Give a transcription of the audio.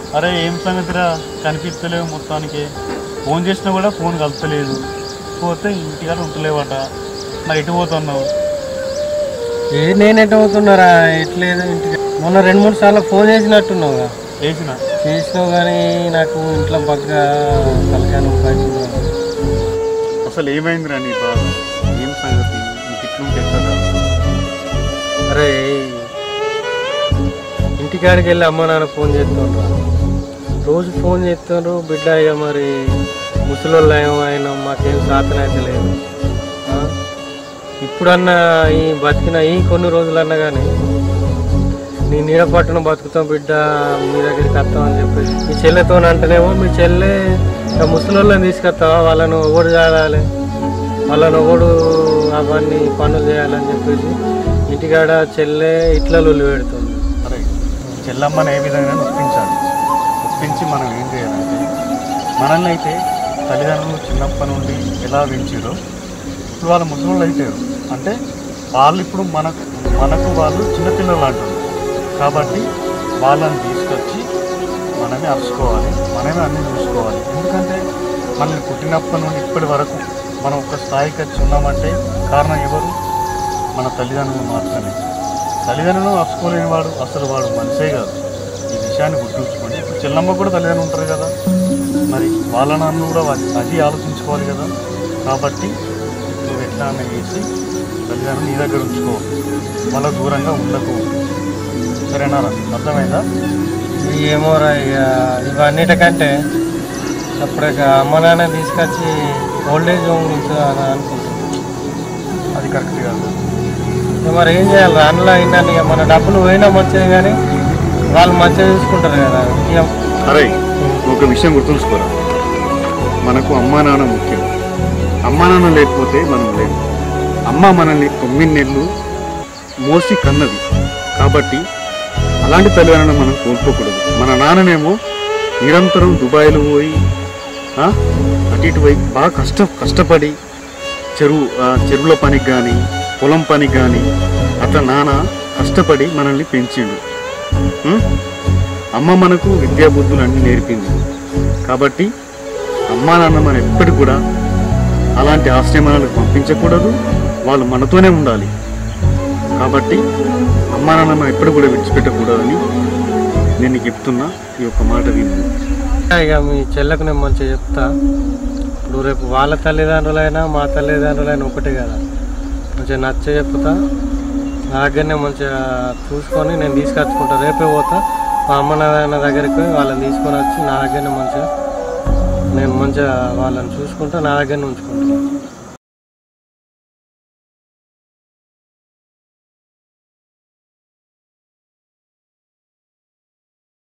అరే ఏం సంగతిరా కనిపిస్తలేవు మొత్తానికి ఫోన్ చేసినా కూడా ఫోన్ కలుపుతలేదు పోతే ఇంటికాడ ఉంటలేవట మరి ఎటు పోతున్నావు ఏ నేను ఎటు అవుతున్నారా ఎట్లేదు ఇంటికి మొన్న రెండు మూడు సార్లు ఫోన్ చేసినట్టున్నావుగా వేసిన చేసినావు కానీ నాకు ఇంట్లో బాగా తలకాయ నొప్పి అవుతుంది. అసలు ఏమైందిరా నీ బాధ ఏం సంగతి నీకు ఇట్లుంటే ఎట్లా అరే ఇంటికాడికి వెళ్ళి అమ్మ నాన్న ఫోన్ చేస్తుండ్రు రోజు ఫోన్ చేస్తుండ్రు బిడ్డ ఇక మరి ముసలోళ్ళు అయినా మాకేం సాధన అయితే లేదు ఆ? ఇప్పుడన్నా ఈ బతికిన ఈ కొన్ని రోజులన్నా కానీ నీ నీడ పట్టున బతుకుతాం బిడ్డ మీ దగ్గరికి వస్తాం అని చెప్పేసి మీ చెల్లెతో అంటేనేమో మీ చెల్లె ఇక ముసలోళ్ళని తీసుకొస్తావా వాళ్ళను ఒకడు చాలాలి వాళ్ళను ఒకడు అవన్నీ పనులు చేయాలని చెప్పేసి ఇంటికాడ చెల్లె ఇట్లా లొల్లి పెడుతుంది అరే చెల్లమ్మని ఏ విధంగా ఒప్పించాలి ఒప్పించి మనం ఏం చేయాలంటే మనల్ని అయితే తల్లిదండ్రులు చిన్నప్పటి నుండి ఎలా పెంచారో ఇప్పుడు వాళ్ళ ముసలోళ్ళు అయితారు అంటే వాళ్ళు ఇప్పుడు మనకు మనకు వాళ్ళు చిన్నపిల్లలు అంటారు కాబట్టి వాళ్ళని తీసుకొచ్చి మనమే అరుచుకోవాలి మనమే అన్నీ చూసుకోవాలి ఎందుకంటే మనల్ని పుట్టినప్పటి నుండి ఇప్పటి వరకు మనం ఒక స్థాయికి వచ్చి ఉన్నామంటే కారణం ఎవరు మన తల్లిదండ్రులు మాత్రమే తల్లిదండ్రులను అరుచుకోలేని వాడు అసలు వాడు మనిషే కాదు ఈ విషయాన్ని గుర్తుంచుకోండి ఇప్పుడు చెల్లమ్మ కూడా తల్లిదండ్రులు ఉంటారు కదా మరి వాళ్ళ నాన్న కూడా వా- అది ఆలోచించుకోవాలి కదా కాబట్టి నువ్వు ఎట్లా అన్న చేసి తల్లిదండ్రులు నీ దగ్గర ఉంచుకో వాళ్ళ దూరంగా ఉండకు సరేనా అర్థమైందా ఏమోరా ఇక ఇవన్నిటికంటే అప్పుడు ఇక అమ్మ నాన్న తీసుకొచ్చి ఓల్డేజ్ హోమ్ ఉంచుదాని అనుకుంటున్నాను అది కరెక్ట్ కాదు ఇక మరి ఏం చేయాలి అందులో అయిందని ఇక మన డబ్బులు పోయినా మంచిది కానీ వాళ్ళు మంచిగా చూసుకుంటారు కదా ఇక అరే ఒక విషయం గుర్తుంచుకోరా మనకు అమ్మా నాన్న ముఖ్యం అమ్మా నాన్న లేకపోతే మనం లేము అమ్మ మనల్ని తొమ్మిది నెలలు మోసి కన్నది కాబట్టి అలాంటి తల్లిదండ్రులను మనం కోల్పోకూడదు మన నాన్ననేమో నిరంతరం దుబాయ్లో పోయి ఆ, అటు ఇటు పోయి బాగా కష్ట కష్టపడి చెరువు ఆ, చెరువుల పనికి కానీ పొలం పనికి కానీ అట్లా నాన్న కష్టపడి మనల్ని పెంచిండు ఉం? అమ్మ మనకు విద్యా బుద్ధులు అన్నీ నేర్పింది కాబట్టి అమ్మా నాన్న మనం ఎప్పటికి కూడా అలాంటి ఆశ్రమాలకు పంపించకూడదు వాళ్ళు మనతోనే ఉండాలి కాబట్టి అమ్మా నాన్న మనం ఎప్పుడు కూడా విడిచిపెట్టకూడదని నేను నీకు చెప్తున్నా ఈ యొక్క మాట విను ఇక మీ చెల్లకు నేను మంచిగా చెప్తా ఇప్పుడు రేపు వాళ్ళ తల్లిదండ్రులైనా మా తల్లిదండ్రులైనా ఒకటే కదా మంచిగా నచ్చ చెప్తా నా దగ్గరనే మంచిగా చూసుకొని నేను తీసుకొచ్చుకుంటా రేపే పోతా మా అమ్మ నాన్న దగ్గరికి పోయి వాళ్ళని తీసుకొని వచ్చి నా దగ్గరనే మంచిగా నేను మంచిగా వాళ్ళని చూసుకుంటా నా దగ్గరనే ఉంచుకుంటాను